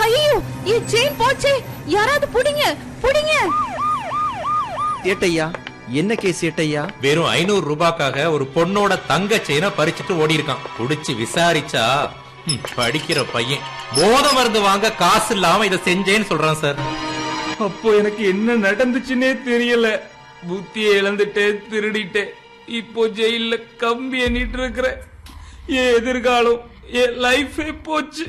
ஐயோ என் செயின் போச்சே யாராவது புடிங்க புடிங்க சேட்டையா என்ன கேஸ் சேட்டையா வெறும் ஐநூறு ரூபாய்க்காக ஒரு பொண்ணோட தங்க செயினை பறிச்சுட்டு ஓடி இருக்கான் புடிச்சு விசாரிச்சா ம், படிக்கிற பையன் போத மருந்து வாங்க காசு இல்லாம இதை செஞ்சேன்னு சொல்றான் சார் அப்போ எனக்கு என்ன நடந்துச்சுன்னே தெரியல புத்தியை இழந்துட்டேன் திருடிட்டேன் இப்போ ஜெயில கம்பி எண்ணிட்டு இருக்கிறேன் என் எதிர்காலம் என் லைஃபே போச்சு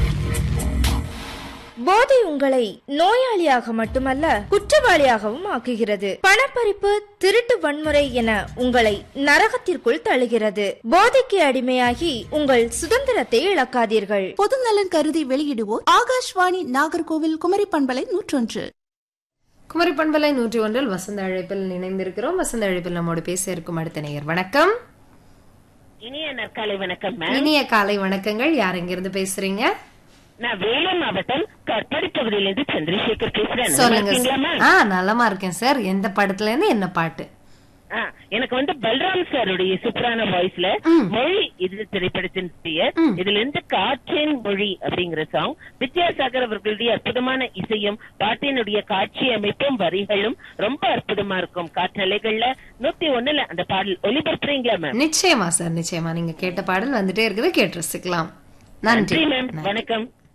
போதை உங்களை நோயாளியாக மட்டுமல்ல குற்றவாளியாகவும் ஆக்குகிறது பணப்பறிப்பு திருட்டு வன்முறை என உங்களை நரகத்திற்குள் தள்ளுகிறது போதைக்கு அடிமையாகி உங்கள் சுதந்திரத்தை இழக்காதீர்கள் பொதுநலன் கருதி வெளியிடுவோர் ஆகாஷ்வாணி நாகர்கோவில் குமரி பண்பலை நூற்றொன்று குமரி பண்பலை நூற்றி ஒன்றில் வசந்த அழைப்பில் இணைந்திருக்கிறோம் வசந்த அழைப்பில் நம்மோடு பேச இருக்கும் அடுத்த நேயர் வணக்கம் இனிய நற்காலை வணக்கம் மேம் இனிய காலை வணக்கங்கள் யார் இங்கிருந்து பேசுறீங்க நான் வேலூர் மாவட்டம் கற்படி பகுதியிலிருந்து சந்திரசேகர் பேசுறேன் நல்லா சொல்லுங்க இருக்கீங்களா சார். மேம்? ஆ நலமா இருக்கேன் சார் எந்த படத்துல இருந்து என்ன பாட்டு ஆ, எனக்கு வந்து பல்ராம் சாருடைய சூப்பரான வாய்ஸ்ல ம். மொழி இது திரைப்படத்தின் பெயர் ம். இதுல இருந்து காற்றின் மொழி அப்படிங்கிற சாங் வித்யாசாகர் அவர்களுடைய அற்புதமான இசையும் பாட்டினுடைய காட்சி அமைப்பும் வரிகளும் ரொம்ப அற்புதமா இருக்கும் காற்றலைகள்ல நூத்தி ஒண்ணுல அந்த பாடல் ஒலிபரப்புறீங்களா மேம் நிச்சயமா சார் நிச்சயமா நீங்க கேட்ட பாடல் வந்துட்டே இருக்குது கேட்டு ரசிக்கலாம் நன்றி நன்றி மேம் வணக்கம்